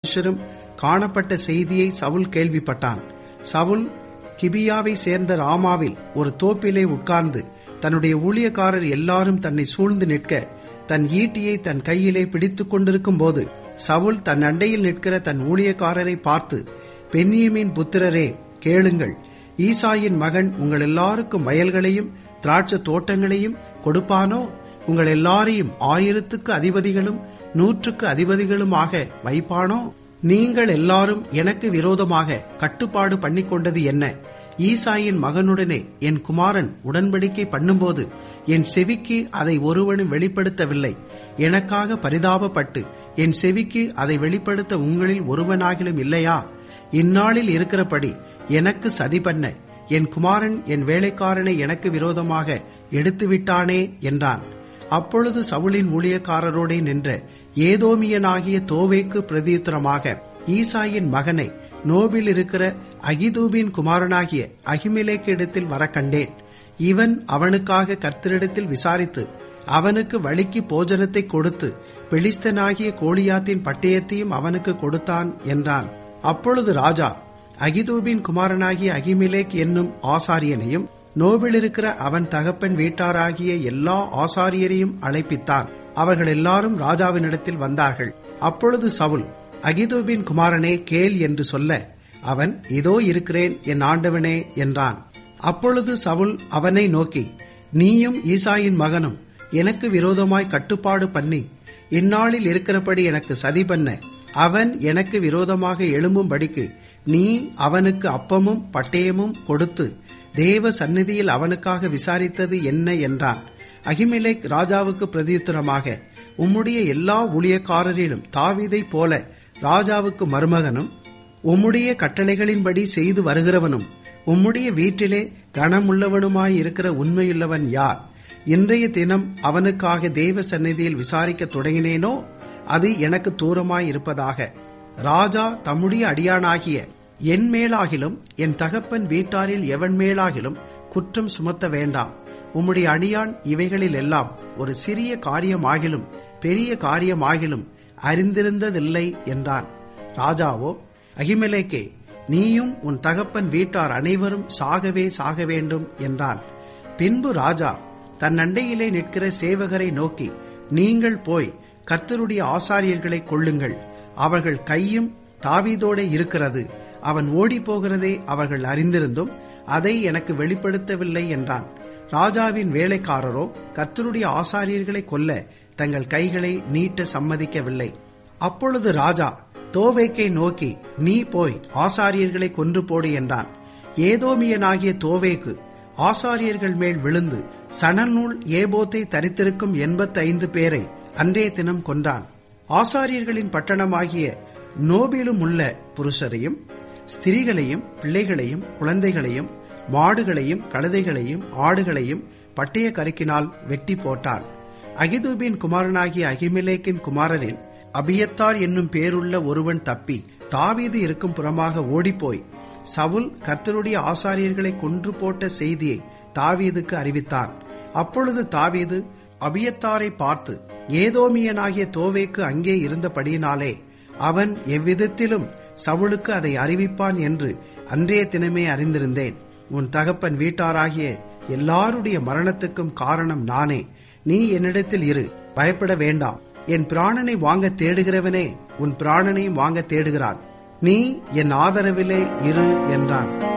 மனுஷரும் காணப்பட்ட செய்தியை சவுல் கேள்விப்பட்டான் சவுல் கிபியாவை சேர்ந்த ராமாவில் ஒரு தோப்பிலே உட்கார்ந்து தன்னுடைய ஊழியக்காரர் எல்லாரும் தன்னை சூழ்ந்து நிற்க தன் ஈட்டியை தன் கையிலே பிடித்துக் கொண்டிருக்கும் போது சவுல் தன் அண்டையில் நிற்கிற தன் ஊழியக்காரரை பார்த்து பென்னியமின் புத்திரரே கேளுங்கள் ஈசாயின் மகன் உங்கள் எல்லாருக்கும் வயல்களையும் திராட்சை தோட்டங்களையும் கொடுப்பானோ உங்கள் எல்லாரையும் ஆயிரத்துக்கு அதிபதிகளும் நூற்றுக்கு அதிபதிகளுமாக வைப்பானோ நீங்கள் எல்லாரும் எனக்கு விரோதமாக கட்டுப்பாடு பண்ணிக்கொண்டது என்ன ஈசாயின் மகனுடனே என் குமாரன் உடன்படிக்கை பண்ணும்போது என் செவிக்கு அதை ஒருவனும் வெளிப்படுத்தவில்லை எனக்காக பரிதாபப்பட்டு என் செவிக்கு அதை வெளிப்படுத்த உங்களில் ஒருவனாகிலும் இல்லையா இந்நாளில் இருக்கிறபடி எனக்கு சதி பண்ண என் குமாரன் என் வேலைக்காரனை எனக்கு விரோதமாக எடுத்துவிட்டானே என்றான் அப்பொழுது சவுளின் ஊழியக்காரரோடே நின்ற ஏதோமியனாகிய தோவேக்கு பிரதியுத்தரமாக ஈசாயின் மகனை நோபில் இருக்கிற அகிதூபின் குமாரனாகிய அகிமிலேக்கு இடத்தில் வர கண்டேன் இவன் அவனுக்காக கர்த்தரிடத்தில் விசாரித்து அவனுக்கு வழிக்கு போஜனத்தை கொடுத்து பெலிஸ்தனாகிய கோலியாத்தின் பட்டயத்தையும் அவனுக்கு கொடுத்தான் என்றான் அப்பொழுது ராஜா அகிதூபின் குமாரனாகிய அகிமிலேக் என்னும் ஆசாரியனையும் நோபில் இருக்கிற அவன் தகப்பன் வீட்டாராகிய எல்லா ஆசாரியரையும் அழைப்பித்தான் அவர்கள் எல்லாரும் ராஜாவினிடத்தில் வந்தார்கள் அப்பொழுது சவுல் அகிதூபின் குமாரனே கேள் என்று சொல்ல அவன் இதோ இருக்கிறேன் என் ஆண்டவனே என்றான் அப்பொழுது சவுல் அவனை நோக்கி நீயும் ஈசாயின் மகனும் எனக்கு விரோதமாய் கட்டுப்பாடு பண்ணி இந்நாளில் இருக்கிறபடி எனக்கு சதி பண்ண அவன் எனக்கு விரோதமாக எழும்பும்படிக்கு நீ அவனுக்கு அப்பமும் பட்டயமும் கொடுத்து தேவ சந்நிதியில் அவனுக்காக விசாரித்தது என்ன என்றான் அகிமிலேக் ராஜாவுக்கு பிரதியுத்தரமாக உம்முடைய எல்லா ஊழியக்காரரிலும் தாவீதை போல ராஜாவுக்கு மருமகனும் உம்முடைய கட்டளைகளின்படி செய்து வருகிறவனும் உம்முடைய வீட்டிலே கனமுள்ளவனுமாய் இருக்கிற உண்மையுள்ளவன் யார் இன்றைய தினம் அவனுக்காக தேவ சந்நிதியில் விசாரிக்க தொடங்கினேனோ அது எனக்கு தூரமாய் இருப்பதாக ராஜா தம்முடைய அடியானாகிய என் மேலாகிலும் என் தகப்பன் வீட்டாரில் எவன் மேலாகிலும் குற்றம் சுமத்த வேண்டாம் உம்முடைய அடியான் இவைகளில் எல்லாம் ஒரு சிறிய காரியமாகிலும் பெரிய காரியமாகிலும் அறிந்திருந்ததில்லை என்றான் ராஜாவோ அகிமலேக்கே நீயும் உன் தகப்பன் வீட்டார் அனைவரும் சாகவே சாக வேண்டும் என்றான் பின்பு ராஜா தன் அண்டையிலே நிற்கிற சேவகரை நோக்கி நீங்கள் போய் கர்த்தருடைய ஆசாரியர்களை கொள்ளுங்கள் அவர்கள் கையும் தாவீதோட இருக்கிறது அவன் ஓடி போகிறதை அவர்கள் அறிந்திருந்தும் அதை எனக்கு வெளிப்படுத்தவில்லை என்றான் ராஜாவின் வேலைக்காரரோ கர்த்தருடைய ஆசாரியர்களை கொல்ல தங்கள் கைகளை நீட்ட சம்மதிக்கவில்லை அப்பொழுது ராஜா தோவேக்கை நோக்கி நீ போய் ஆசாரியர்களை கொன்று போடு என்றான் ஏதோமியனாகிய தோவேக்கு ஆசாரியர்கள் மேல் விழுந்து சணநூல் ஏபோத்தை தரித்திருக்கும் எண்பத்தைந்து பேரை அன்றைய தினம் கொன்றான் ஆசாரியர்களின் பட்டணமாகிய நோபிலும் உள்ள புருஷரையும் ஸ்திரீகளையும் பிள்ளைகளையும் குழந்தைகளையும் மாடுகளையும் கழுதைகளையும் ஆடுகளையும் பட்டய கருக்கினால் வெட்டி போட்டான் அகிதூபின் குமாரனாகிய அகிமிலேக்கின் குமாரரில் அபியத்தார் என்னும் பேருள்ள ஒருவன் தப்பி தாவீது இருக்கும் புறமாக ஓடிப்போய் சவுல் கர்த்தருடைய ஆசாரியர்களை கொன்று போட்ட செய்தியை தாவீதுக்கு அறிவித்தான் அப்பொழுது தாவீது அபியத்தாரை பார்த்து ஏதோமியனாகிய தோவேக்கு அங்கே இருந்தபடியினாலே அவன் எவ்விதத்திலும் சவுலுக்கு அதை அறிவிப்பான் என்று அன்றைய தினமே அறிந்திருந்தேன் உன் தகப்பன் வீட்டாராகிய எல்லாருடைய மரணத்துக்கும் காரணம் நானே நீ என்னிடத்தில் இரு பயப்பட வேண்டாம் என் பிராணனை வாங்க தேடுகிறவனே உன் பிராணனையும் வாங்க தேடுகிறான் நீ என் ஆதரவிலே இரு என்றான்